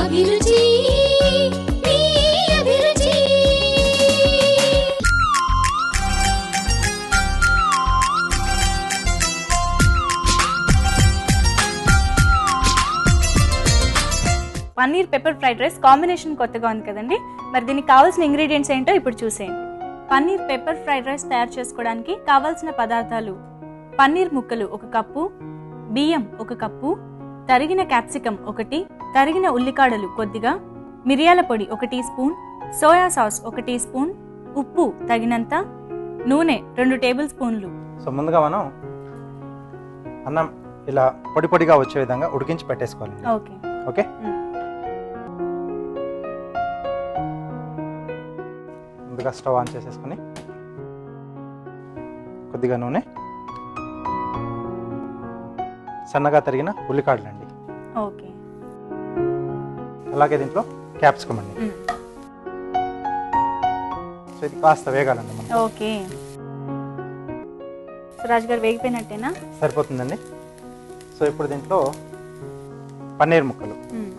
అభిరుచి మీ అభిరుచి paneer pepper fried rice combination కొత్తగా ఉంది కదండి మరి దీనికి కావాల్సిన ఇంగ్రీడియంట్స్ ఏంటో ఇప్పుడు చూసేయండి పన్నీర్ పెప్పర్ ఫ్రైడ్ రైస్ తయారు చేసుకోవడానికి కావాల్సిన పదార్థాలు పన్నీర్ ముక్కలు ఒక కప్పు బియ్యం ఒక కప్పు తరిగిన క్యాప్సికం ఒకటి తరిగిన ఉల్లికాడలు కొద్దిగా మిరియాల పొడి ఒక టీ స్పూన్ సోయా సాస్ ఒక టీ స్పూన్ ఉప్పు తగినంత నూనె రెండు టేబుల్ స్పూన్లు సో ముందుగా మనం అన్నం ఇలా పొడి పొడిగా వచ్చే విధంగా ఉడికించి పెట్టేసుకోవాలి ఓకే ఓకే మ్మ్. ముందుగా స్టవ్ ఆన్ చేసేసుకొని కొద్దిగా నూనె సన్నగా తరిగిన ఉల్లికాడలు అండి ఓకే అలాగే దీంట్లో క్యాప్సికమ్ అండి మ్మ్. సో ఇది కాస్త వేగాలండి మనం ఓకే సో రాజు గారు వేగిపోయినట్టేనా సరిపోతుందండి సో ఇప్పుడు దీంట్లో పన్నీర్ ముక్కలు మ్మ్.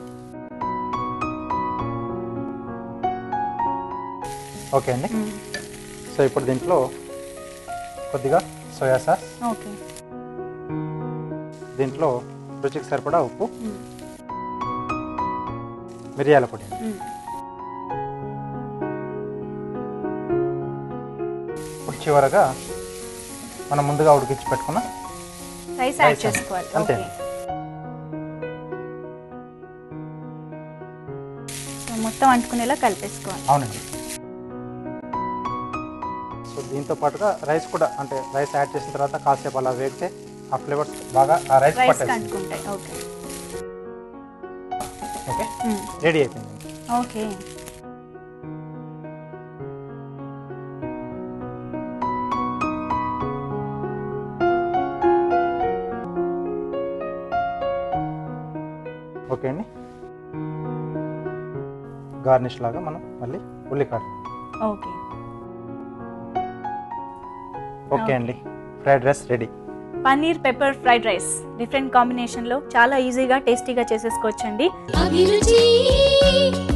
ఓకే అండి మ్మ్. సో ఇప్పుడు దీంట్లో కొద్దిగా సోయా సాస్ ఓకే దీంట్లో రుచికి సరిపడా ఉప్పు మ్మ్. మిరియాల పొడి అండి మ్మ్. ఇప్పుడు చివరగా మనం ముందుగా ఉడికించి పెట్టుకున్న రైస్ యాడ్ రైస్ అండి. చేసుకోవాలి అంతే. ఓకే సో మొత్తం అంటుకునేలా కలిపేసుకోవాలి అవునండి సో దీంతో పాటుగా రైస్ కూడా అంటే రైస్ యాడ్ చేసిన తర్వాత కాసేపు అలా వేగితే ఆ ఫ్లేవర్స్ బాగా ఆ రైస్ రైస్ పట్టేస్తుంది అంటుకుంటాయి ఓకే ఓకే మ్మ్. రెడీ అయిపోయింది ఓకే ఓకే అండి గార్నిష్ లాగా మనం మళ్ళీ ఉల్లికాడ ఓకే ఓకే అండి fried rice ready paneer pepper fried rice different కాంబినేషన్లో చాలా ఈజీగా టేస్టీగా చేసేసుకోవచ్చండి అభిరుచి